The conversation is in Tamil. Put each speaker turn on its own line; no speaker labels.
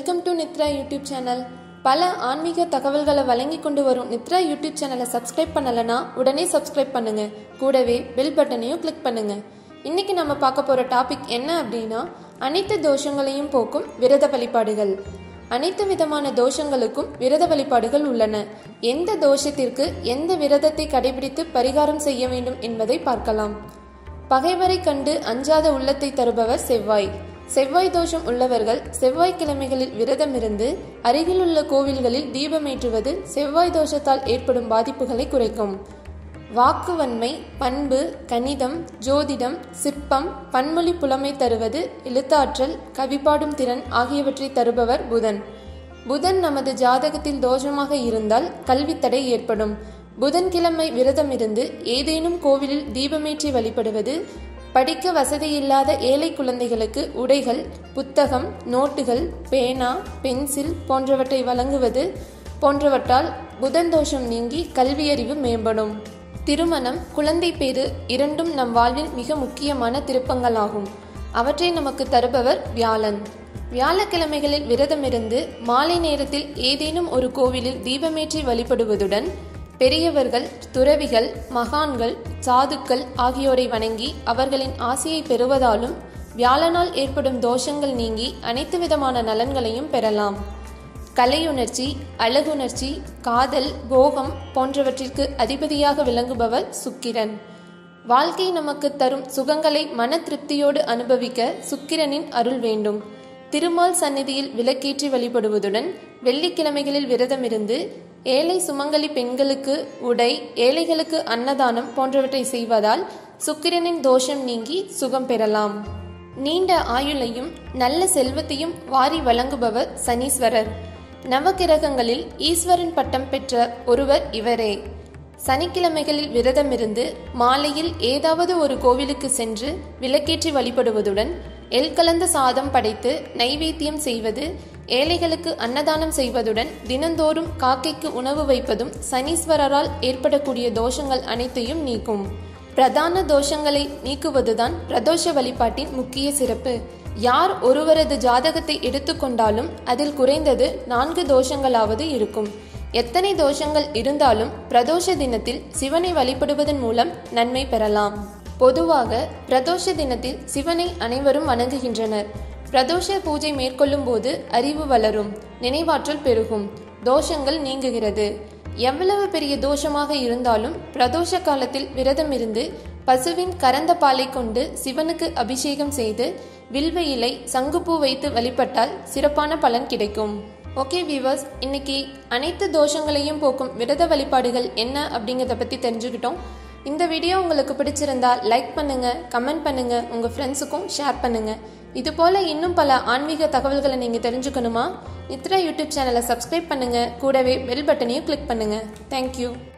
welcome to Nithra YouTube channel பல ஆன்மீக தகவல்களை வழங்கி கொண்டு வரும் நித்ரா யூடியூப் சேனலை சப்ஸ்கிரைப் பண்ணலைன்னா உடனே சப்ஸ்கிரைப் பண்ணுங்க கூடவே பெல் பட்டனையும் கிளிக் பண்ணுங்க இன்னைக்கு நம்ம பார்க்க போற டாபிக் என்ன அப்படின்னா அனைத்து தோஷங்களையும் போக்கும் விரத வழிபாடுகள் அனைத்து விதமான தோஷங்களுக்கும் விரத வழிபாடுகள் உள்ளன எந்த தோஷத்திற்கு எந்த விரதத்தை கடைபிடித்து பரிகாரம் செய்ய வேண்டும் என்பதை பார்க்கலாம் பகைவரை கண்டு அஞ்சாத உள்ளத்தை தருபவர் செவ்வாய் செவ்வாய் தோஷம் உள்ளவர்கள் செவ்வாய்க்கிழமைகளில் விரதமிருந்து அருகிலுள்ள கோவில்களில் தீபமேற்றுவது செவ்வாய் தோஷத்தால் ஏற்படும் பாதிப்புகளை குறைக்கும் வாக்குவன்மை பண்பு கணிதம் ஜோதிடம் சிற்பம் பன்மொழி புலமை தருவது எழுத்தாற்றல் கவிபாடும் திறன் ஆகியவற்றை தருபவர் புதன் புதன் நமது ஜாதகத்தில் தோஷமாக இருந்தால் கல்வித்தடை ஏற்படும் புதன்கிழமை விரதமிருந்து ஏதேனும் கோவிலில் தீபமேற்றி வழிபடுவது படிக்க வசதியில்லாத ஏழை குழந்தைகளுக்கு உடைகள் புத்தகம் நோட்டுகள் பேனா பென்சில் போன்றவற்றை வழங்குவது போன்றவற்றால் புதன் தோஷம் நீங்கி கல்வியறிவு மேம்படும் திருமணம் குழந்தை பேறு இரண்டும் நம் வாழ்வில் மிக முக்கியமான திருப்பங்களாகும் அவற்றை நமக்கு தருபவர் வியாழன் வியாழக்கிழமைகளில் விரதமிருந்து மாலை நேரத்தில் ஏதேனும் ஒரு கோவிலில் தீபமேற்றி வழிபடுவதுடன் பெரியவர்கள் துறவிகள் மகான்கள் சாதுக்கள் ஆகியோரை வணங்கி அவர்களின் ஆசையை பெறுவதாலும் வியாழனால் ஏற்படும் தோஷங்கள் நீங்கி அனைத்து விதமான நலன்களையும் பெறலாம் கலையுணர்ச்சி அழகுணர்ச்சி காதல் போகம் போன்றவற்றிற்கு அதிபதியாக விளங்குபவர் சுக்கிரன் வாழ்க்கை நமக்கு தரும் சுகங்களை மன திருப்தியோடு அனுபவிக்க சுக்கிரனின் அருள் வேண்டும் திருமால் சந்நிதியில் விளக்கேற்றி வழிபடுவதுடன் வெள்ளிக்கிழமைகளில் விரதமிருந்து ஏழை சுமங்கலி பெண்களுக்கு உடை ஏழைகளுக்கு அன்னதானம் போன்றவற்றை செய்வதால் சுக்கிரனின் தோஷம் நீங்கி சுகம் பெறலாம் நீண்ட ஆயுளையும் நல்ல செல்வத்தையும் வாரி வழங்குபவர் சனீஸ்வரர் நவகிரகங்களில் ஈஸ்வரன் பட்டம் பெற்ற ஒருவர் இவரே சனிக்கிழமைகளில் விரதமிருந்து மாலையில் ஏதாவது ஒரு கோவிலுக்கு சென்று விளக்கேற்றி வழிபடுவதுடன் எல் கலந்த சாதம் படைத்து நைவேத்தியம் செய்வது ஏழைகளுக்கு அன்னதானம் செய்வதுடன் தினந்தோறும் காக்கைக்கு உணவு வைப்பதும் சனீஸ்வரரால் ஏற்படக்கூடிய தோஷங்கள் அனைத்தையும் நீக்கும் பிரதான தோஷங்களை நீக்குவதுதான் பிரதோஷ வழிபாட்டின் முக்கிய சிறப்பு யார் ஒருவரது ஜாதகத்தை எடுத்துக்கொண்டாலும் அதில் குறைந்தது நான்கு தோஷங்களாவது இருக்கும் எத்தனை தோஷங்கள் இருந்தாலும் பிரதோஷ தினத்தில் சிவனை வழிபடுவதன் மூலம் நன்மை பெறலாம் பொதுவாக பிரதோஷ தினத்தில் சிவனை அனைவரும் வணங்குகின்றனர் பிரதோஷ பூஜை மேற்கொள்ளும் போது அறிவு வளரும் நினைவாற்றல் பெருகும் தோஷங்கள் நீங்குகிறது எவ்வளவு பெரிய தோஷமாக இருந்தாலும் பிரதோஷ காலத்தில் விரதம் இருந்து பசுவின் கரந்த பாலை கொண்டு சிவனுக்கு அபிஷேகம் செய்து வில்வ இலை சங்குப்பூ வைத்து வழிபட்டால் சிறப்பான பலன் கிடைக்கும் ஓகே வியூவர்ஸ் இன்னைக்கு அனைத்து தோஷங்களையும் போக்கும் விரத வழிபாடுகள் என்ன அப்படிங்கிறத பற்றி தெரிஞ்சுக்கிட்டோம் இந்த வீடியோ உங்களுக்கு பிடிச்சிருந்தா லைக் பண்ணுங்க கமெண்ட் பண்ணுங்க உங்க ஃப்ரெண்ட்ஸுக்கும் ஷேர் பண்ணுங்க இது போல இன்னும் பல ஆன்மீக தகவல்களை நீங்க தெரிஞ்சுக்கணுமா நித்ரா யூடியூப் சேனலை சப்ஸ்கிரைப் பண்ணுங்க கூடவே பெல் பட்டனையும் கிளிக் பண்ணுங்க தேங்க்யூ